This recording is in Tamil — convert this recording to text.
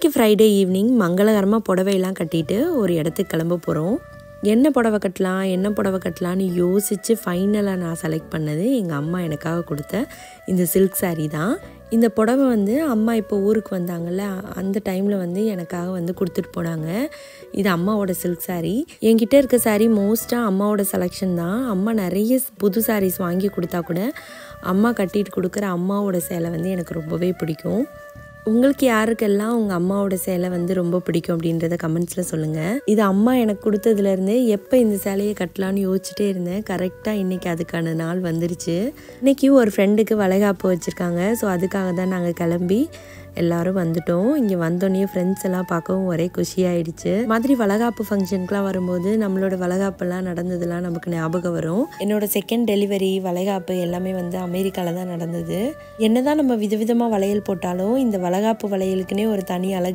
இன்றைக்கி ஃப்ரைடே ஈவினிங் மங்களகரமாக புடவையெல்லாம் கட்டிட்டு ஒரு இடத்துக்கு கிளம்ப போகிறோம் என்ன புடவை கட்டலாம் என்ன புடவை கட்டலான்னு யோசித்து ஃபைனலாக நான் செலக்ட் பண்ணது எங்கள் அம்மா எனக்காக கொடுத்த இந்த சில்க் saree தான் இந்த புடவை வந்து அம்மா இப்போ ஊருக்கு வந்தாங்கல்ல அந்த டைமில் வந்து எனக்காக வந்து கொடுத்துட்டு போனாங்க இது அம்மாவோட சில்க் saree என்கிட்ட இருக்க saree மோஸ்ட்டாக அம்மாவோட செலெக்ஷன் தான் அம்மா நிறைய புது sarees வாங்கி கொடுத்தா கூட அம்மா கட்டிட்டு கொடுக்குற அம்மாவோட சேலை வந்து எனக்கு ரொம்பவே பிடிக்கும் உங்களுக்கு யாருக்கெல்லாம் உங்கள் அம்மாவோட சேலை வந்து ரொம்ப பிடிக்கும் அப்படின்றத கமெண்ட்ஸில் சொல்லுங்கள் இது அம்மா எனக்கு கொடுத்ததுலேருந்தே எப்போ இந்த சேலையை கட்டலான்னு யோசிச்சுட்டே இருந்தேன் கரெக்டாக இன்றைக்கி அதுக்கான நாள் வந்துருச்சு இன்றைக்கி ஒரு ஃப்ரெண்டுக்கு வளைகாப்பு வச்சுருக்காங்க ஸோ அதுக்காக தான் நாங்கள் கிளம்பி எல்லாரும் வந்துட்டோம் இங்கே வந்தோடனே ஃப்ரெண்ட்ஸ் எல்லாம் பார்க்கவும் ஒரே குஷியாயிடுச்சு மாதிரி வளகாப்பு ஃபங்க்ஷனுக்குலாம் வரும்போது நம்மளோட வளகாப்பெல்லாம் நடந்ததெல்லாம் நமக்கு ஞாபகம் வரும் என்னோட செகண்ட் டெலிவரி வளைகாப்பு எல்லாமே வந்து அமெரிக்காவில் தான் நடந்தது என்னதான் நம்ம விதவிதமாக வளையல் போட்டாலும் இந்த வளகாப்பு வளையலுக்குன்னே ஒரு தனி அழகு